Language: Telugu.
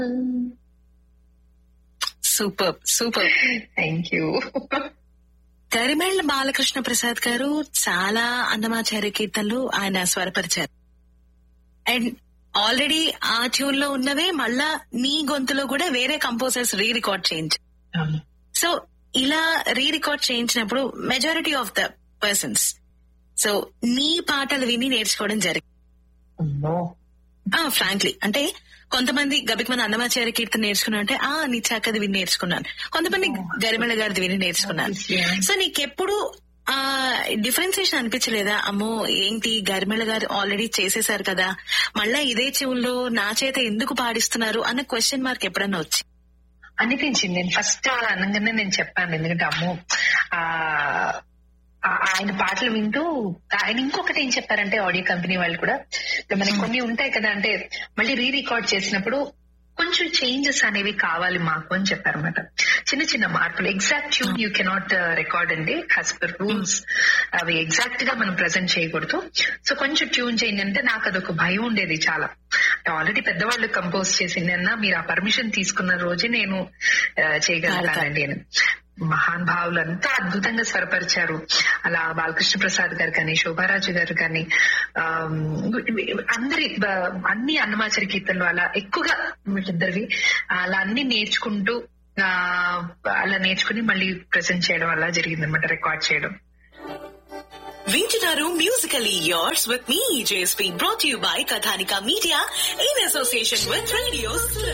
super super thank you Garimella Balakrishna Prasad garu చాలా అందమాచార్య కీర్తనలు ఆయన స్వరపరిచారు అండ్ ఆల్రెడీ ఆ ట్యూన్ లో ఉన్నవే మళ్ళా నీ గొంతులో కూడా వేరే కంపోజర్స్ రీ రికార్డ్ చేయించు సో ఇలా రీ రికార్డ్ చేయించినప్పుడు majority of the persons so నీ పాటలు విని నేర్చుకోవడం జరిగింది ఫ్రాంక్లీ అంటే కొంతమంది గబికి మంది అన్నమాచార్య కీర్తన నేర్చుకున్నా అంటే ఆ నీ చక్కది విని నేర్చుకున్నాను కొంతమంది గరిమెళ గారిది విని నేర్చుకున్నాను సో నీకెప్పుడు ఆ డిఫరెన్సియేషన్ అనిపించలేదా అమ్మో ఏంటి గరిమెళ గారు ఆల్రెడీ చేసేసారు కదా మళ్ళా ఇదే చెవుల్లో నా చేత ఎందుకు పాడిస్తున్నారు అన్న క్వశ్చన్ మార్క్ ఎప్పుడన్నా వచ్చి అనిపించింది నేను ఫస్ట్ అనగానే నేను చెప్పాను ఎందుకంటే అమ్మో ఆ ఆ- ఆయన పాటలు వింటూ ఆయన ఇంకొకటి ఏం చెప్పారంటే ఆడియో కంపెనీ వాళ్ళు కూడా ఇప్పుడు మనకి కొన్ని ఉంటాయి కదా అంటే మళ్ళీ రీ రికార్డ్ చేసినప్పుడు కొంచెం చేంజెస్ అనేవి కావాలి మాకు అని చెప్పారన్నమాట చిన్న చిన్న మార్పులు exact tune you cannot record అండి యాజ్ పర్ రూల్స్ అవి ఎగ్జాక్ట్ గా మనం ప్రజెంట్ చేయకూడదు సో కొంచెం ట్యూన్ చేయండి అంటే నాకు అదొక భయం ఉండేది చాలా ఆల్రెడీ పెద్దవాళ్ళు కంపోజ్ చేసింది అన్న మీరు ఆ పర్మిషన్ తీసుకున్న రోజే నేను ఆ, చేయగలుగుతానండి అని మహాన్ భావులు అంతా అద్భుతంగా స్వరపరిచారు అలా బాలకృష్ణ ప్రసాద్ గారు కానీ శోభారాజు గారు కానీ ఆమ్, అందరి బ- అన్ని అన్నమాచరి కీర్తనలు అలా ఎక్కువగా వీళ్ళిద్దరివి అలా అన్ని నేర్చుకుంటూ ఆ, అలా నేర్చుకుని మళ్ళీ ప్రెజెంట్ చేయడం అలా జరిగింది అనమాట రికార్డ్ చేయడం వింటున్నారు musically yours with me, JSP, brought to you by Kathanika Media in association with Radio